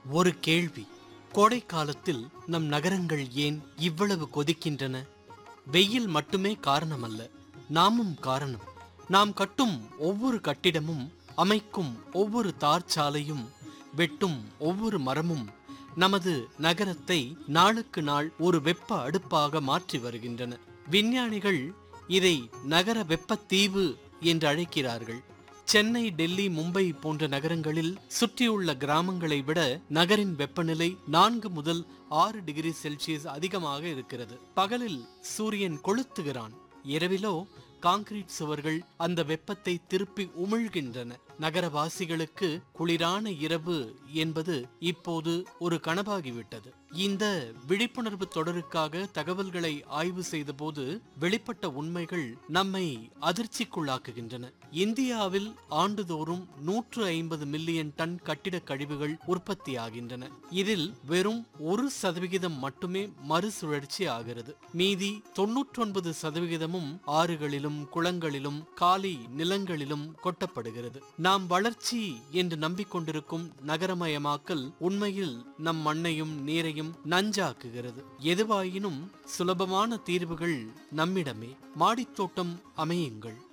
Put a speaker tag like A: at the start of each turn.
A: ஒரு கேள்வி கோடை காலத்தில் நம் நகரங்கள் ஏன் இவ்வளவு கொதிக்கின்றன வெயில் மட்டுமே காரணமல்ல நாமும் காரணம் நாம் கட்டும் ஒவ்வொரு கட்டிடமும் அமைக்கும் ஒவ்வொரு தார் சாலையும் வெட்டும் ஒவ்வொரு மரமும் நமது நகரத்தை நாளுக்கு நாள் ஒரு வெப்ப அடுப்பாக மாற்றி வருகின்றன விஞ்ஞானிகள் இதை நகர வெப்பத்தீவு என்று அழைக்கிறார்கள் சென்னை டெல்லி மும்பை போன்ற நகரங்களில் சுற்றியுள்ள கிராமங்களை விட நகரின் வெப்பநிலை நான்கு முதல் ஆறு டிகிரி செல்சியஸ் அதிகமாக இருக்கிறது பகலில் சூரியன் கொளுத்துகிறான் இரவிலோ கான்கிரீட் சுவர்கள் அந்த வெப்பத்தை திருப்பி உமிழ்கின்றன நகரவாசிகளுக்கு குளிரான இரவு என்பது இப்போது ஒரு கனவாகிவிட்டது இந்த விழிப்புணர்வு தொடருக்காக தகவல்களை ஆய்வு செய்தபோது வெளிப்பட்ட உண்மைகள் நம்மை அதிர்ச்சிக்குள்ளாக்குகின்றன இந்தியாவில் ஆண்டுதோறும் நூற்று ஐம்பது மில்லியன் டன் கட்டிடக் கழிவுகள் உற்பத்தியாகின்றன இதில் வெறும் ஒரு சதவிகிதம் மட்டுமே மறுசுழற்சி ஆகிறது மீதி தொன்னூற்றொன்பது சதவிகிதமும் ஆறுகளிலும் குளங்களிலும் காலி நிலங்களிலும் கொட்டப்படுகிறது நாம் வளர்ச்சி என்று நம்பிக்கொண்டிருக்கும் நகரமயமாக்கல் உண்மையில் நம் மண்ணையும் நீரையும் நஞ்சாக்குகிறது எதுவாயினும் சுலபமான தீர்வுகள் நம்மிடமே மாடித்தோட்டம் அமையுங்கள்